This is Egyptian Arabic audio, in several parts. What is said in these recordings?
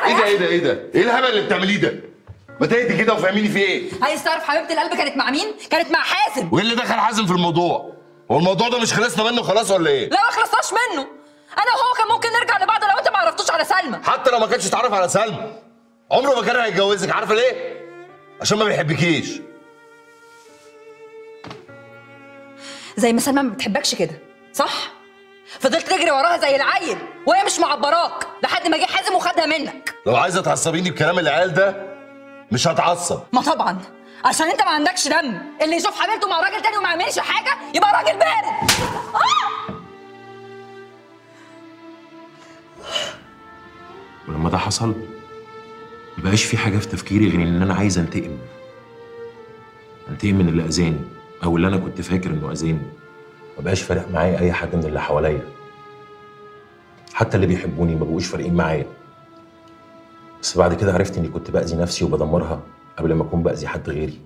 ايه ده ايه ده ايه ده ايه الهبل اللي بتعمليه ده ما تهدي كده وفهميني في ايه عايز تعرف حبيبه القلب كانت مع مين كانت مع حازم وايه اللي دخل حازم في الموضوع هو الموضوع ده مش خلصنا منه خلاص ولا ايه لا ما خلصناش منه انا وهو كان ممكن نرجع لبعض لو انت ما عرفتوش على سلمى حتى لو ما كانش اتعرف على سلمى عمره ما كان هيتجوزك عارفه ليه عشان ما بيحبكيش زي ما سلمى ما بتحبكش كده صح فضلت تجري وراها زي العيل وهي مش معبراك لحد ما جه حازم وخدها منك لو عايزه تعصبيني بكلام العيال ده مش هتعصب ما طبعا عشان انت ما عندكش دم اللي يشوف حبيبته مع راجل تاني وما يعملش حاجه يبقى راجل بارد ولما ده حصل مبقاش في حاجه في تفكيري غير ان انا عايز انتقم انتقم من اللي اذاني او اللي انا كنت فاكر انه اذاني مبقاش فارق معايا اي حد من اللي حواليا حتى اللي بيحبوني ما بقوش فارقين معايا بس بعد كده عرفت اني كنت باذي نفسي وبدمرها قبل ما اكون باذي حد غيري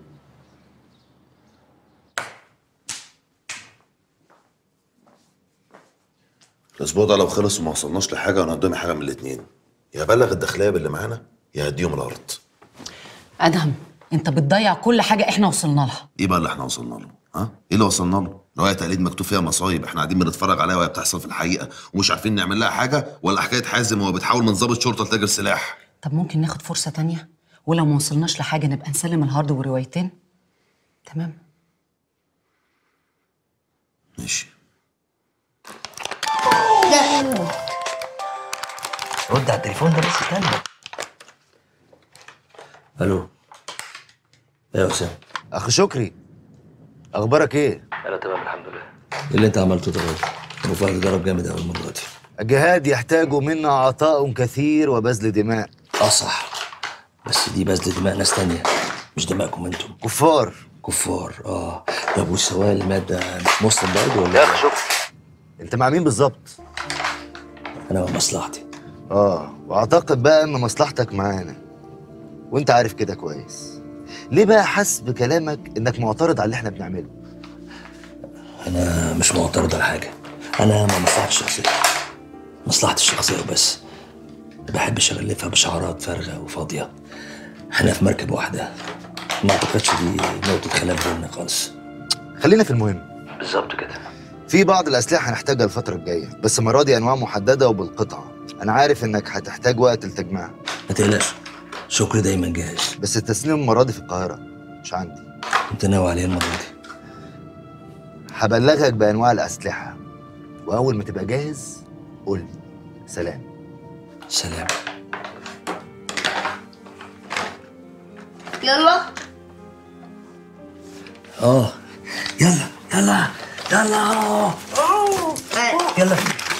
الاسبوع ده لو خلص وما وصلناش لحاجه انا قدامي حاجه من الاثنين يا ابلغ الداخليه باللي معانا يا هديهم الارض ادهم انت بتضيع كل حاجه احنا وصلنا لها ايه بقى اللي احنا وصلنا له ها ايه اللي وصلنا له روايه تقليد مكتوب فيها مصايب احنا قاعدين بنتفرج عليها وهي بتحصل في الحقيقه ومش عارفين نعمل لها حاجه ولا حكايه حازم وهو بتحاول من ضابط شرطه لتاجر سلاح طب ممكن ناخد فرصه تانية ولو ما وصلناش لحاجه نبقى نسلم الهارد وروايتين تمام ماشي رد على التليفون ده بس استنى الو ايه يا اسامه اخ شكري اخبارك ايه انا تمام الحمد لله ايه اللي انت عملته ده ابو فهد ضرب جامد قوي المره دي الجهاد يحتاج منا عطاء كثير وبذل دماء اه صح بس دي بذل دماء ناس تانية مش دماءكم انتم كفار كفار اه طب والسواق اللي مات ده مش مسلم برضه ولا يا اخ شكري انت مع مين بالظبط انا مع مصلحتي اه واعتقد بقى ان مصلحتك معانا وانت عارف كده كويس ليه بقى حاسس بكلامك انك معترض على اللي احنا بنعمله انا مش معترض على حاجه انا مع مصلحتي الشخصيه مصلحتي الشخصيه وبس ما بحبش اغلفها بشعارات فارغه وفاضيه احنا في مركب واحده ما اعتقدش دي نقطه خلاف بيننا خالص خلينا في المهم بالظبط كده في بعض الاسلحه هنحتاجها الفتره الجايه بس المره دي انواع محدده وبالقطعه انا عارف انك هتحتاج وقت لتجميعها ما تقلقش شكري دايما جاهز بس التسليم المره دي في القاهره مش عندي انت ناوي عليه المره دي هبلغك بانواع الاسلحه واول ما تبقى جاهز قول لي سلام سلام يلا اه يلا يلا يلا يلا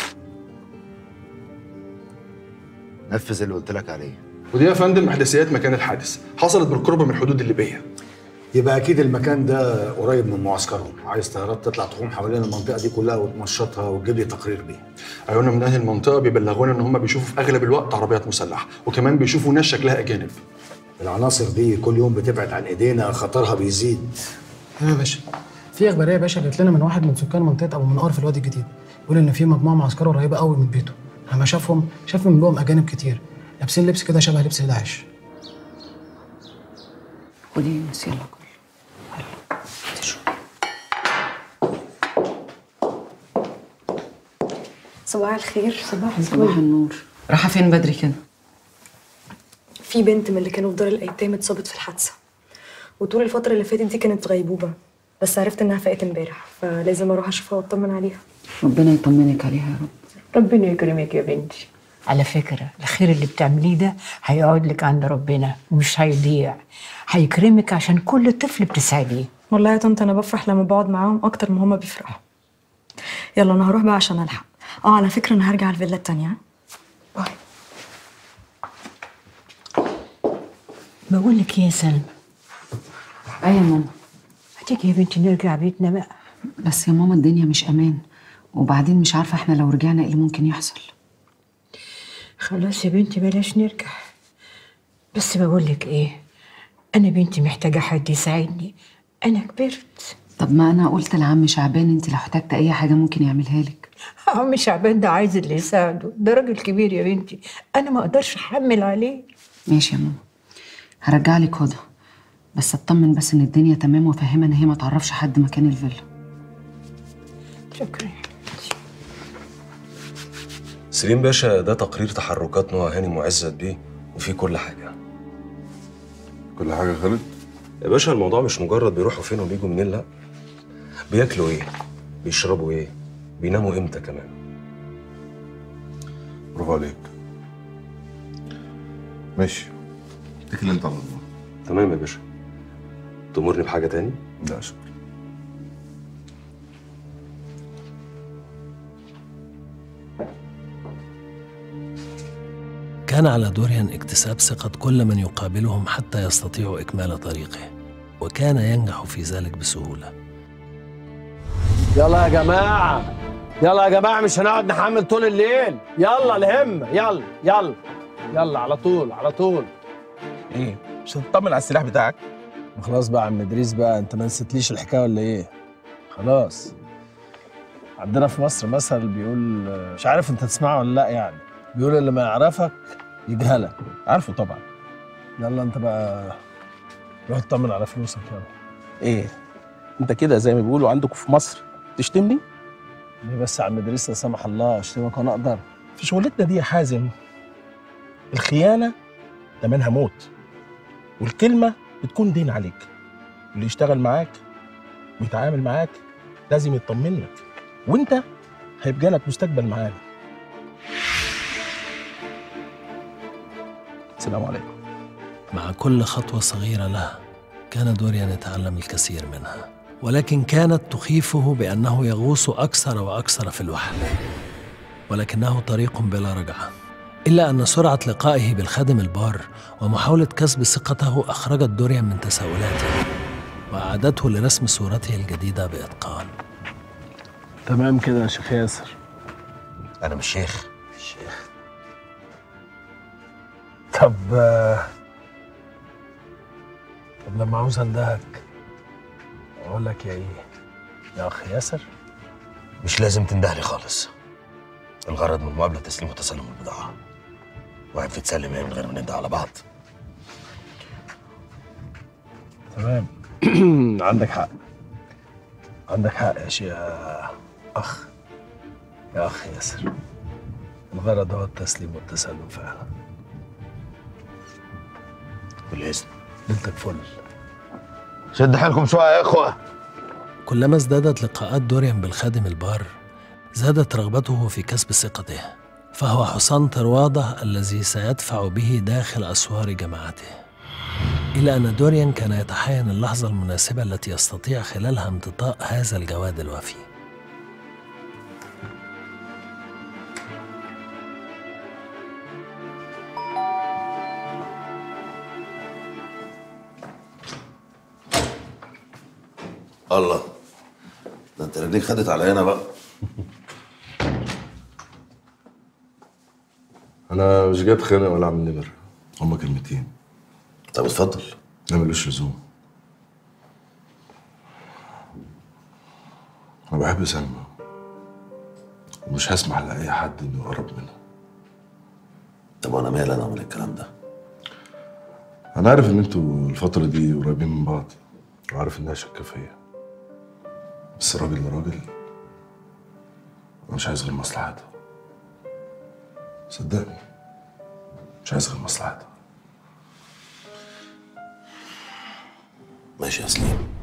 نفذ اللي قلت لك عليه ودي يا فندم احداثيات مكان الحادث حصلت بالقرب من الحدود الليبيه يبقى اكيد المكان ده قريب من معسكرهم عايز طيارات تطلع تقوم حوالين المنطقه دي كلها وتنشطها وتجيب لي تقرير بيه عيوننا من اهل المنطقه بيبلغونا ان هم بيشوفوا في اغلب الوقت عربيات مسلحه وكمان بيشوفوا ناس شكلها اجانب العناصر دي كل يوم بتبعد عن ايدينا خطرها بيزيد يا باشا في اخباريه يا باشا جات لنا من واحد من سكان منطقه ابو منقار في الوادي الجديد بيقول ان في مجموعه معسكره قريبه قوي من بيته لما شافهم شاف من لهم اجانب كتير لابسين لبس كده شبه لبس داعش ودي نسيلك صباح الخير صباح صباح النور رايحه فين بدري كده في بنت من اللي كانوا في دار الايتام اتصابت في الحادثه وطول الفتره اللي فاتت دي كانت في غيبوبه بس عرفت انها فاقت امبارح فلازم اروح اشوفها واطمن عليها ربنا يطمنك عليها يا رب ربنا يكرمك يا بنتي على فكرة الخير اللي بتعمليه ده هيقعد لك عند ربنا ومش هيضيع هيكرمك عشان كل طفل بتسعديه والله يا طنط انا بفرح لما بقعد معاهم اكتر ما هما بيفرحوا يلا انا هروح بقى عشان الحق اه على فكره انا هرجع الفيلا التانية ها؟ بقول لك إيه يا سلمى ايوه يا ماما هتيجي يا بنتي نرجع بيتنا بقى بس يا ماما الدنيا مش امان وبعدين مش عارفه احنا لو رجعنا ايه اللي ممكن يحصل خلاص يا بنتي بلاش نرجع بس بقول لك ايه انا بنتي محتاجه حد يساعدني انا كبرت طب ما انا قلت لعم شعبان انت لو احتجت اي حاجه ممكن يعملها لك عم شعبان ده عايز اللي يساعده ده راجل كبير يا بنتي انا ما اقدرش احمل عليه ماشي يا ماما هرجع لك هدى بس اطمن بس ان الدنيا تمام وافهمها ان هي ما تعرفش حد مكان الفيلا شكرا سليم باشا ده تقرير تحركات نوع هاني معزت بيه وفيه كل حاجة كل حاجة خالد؟ يا باشا الموضوع مش مجرد بيروحوا فين وبيجوا منين لا بياكلوا ايه بيشربوا ايه بيناموا امتى كمان برافو عليك ماشي اتكل انت على الله تمام يا باشا تأمرني بحاجة تاني؟ لا شكرا كان على دوريان اكتساب ثقة كل من يقابلهم حتى يستطيعوا إكمال طريقه وكان ينجح في ذلك بسهولة يلا يا جماعة يلا يا جماعة مش هنقعد نحمل طول الليل يلا الهم يلا يلا يلا على طول على طول ايه مش هتطمن على السلاح بتاعك ما خلاص بقى يا عم ادريس بقى انت ما نسيتليش الحكايه ولا ايه خلاص عندنا في مصر مثل بيقول مش عارف انت تسمعه ولا لا يعني بيقول اللي ما يعرفك يجهلك عارفه طبعا يلا انت بقى روح اطمن على فلوسك يلا ايه انت كده زي ما بيقولوا عندكم في مصر تشتمني ليه بس يا عم ادريس لا سمح الله اشتمك وانا اقدر في شغلتنا دي يا حازم الخيانه تمنها موت والكلمه بتكون دين عليك اللي يشتغل معاك ويتعامل معاك لازم يطمن لك وانت هيبقى لك مستقبل معانا السلام عليكم مع كل خطوة صغيرة له كان دوريان يتعلم الكثير منها ولكن كانت تخيفه بأنه يغوص أكثر وأكثر في الوحل ولكنه طريق بلا رجعة إلا أن سرعة لقائه بالخادم البار ومحاولة كسب ثقته أخرجت دوريان من تساؤلاته وأعادته لرسم صورته الجديدة بإتقان تمام كده يا شيخ ياسر انا مش شيخ شيخ طب آه، طب لما عاوز اندهك اقول لك يا ايه يا اخ ياسر مش لازم تندهلي خالص الغرض من المقابله تسليم وتسلم البضاعه واحد تسلم ايه من غير ما ننده على بعض تمام عندك حق عندك حق يا شيخ يا اخ يا اخ ياسر الغرض هو التسليم والتسلم فعلا بالاذن ليلتك فل شد حيلكم شويه يا اخوه كلما ازدادت لقاءات دوريان بالخادم البار زادت رغبته في كسب ثقته فهو حصان طرواده الذي سيدفع به داخل أسوار جماعته إلى أن دوريان كان يتحين اللحظة المناسبة التي يستطيع خلالها امتطاء هذا الجواد الوفي الله ده انت رجليك خدت على هنا بقى انا مش جاي اتخانق ولا اعمل نمر هما كلمتين طب اتفضل لا ملوش لزوم انا بحب سلمى ومش هسمح لاي حد انه يقرب منها طب وانا مالي انا من الكلام ده انا عارف ان انتوا الفتره دي قريبين من بعض وعارف انها شاكه فيا بس راجل لراجل أنا مش عايز غير مصلحتها صدقني مش عايز غير مصلحتها ماشي يا سليم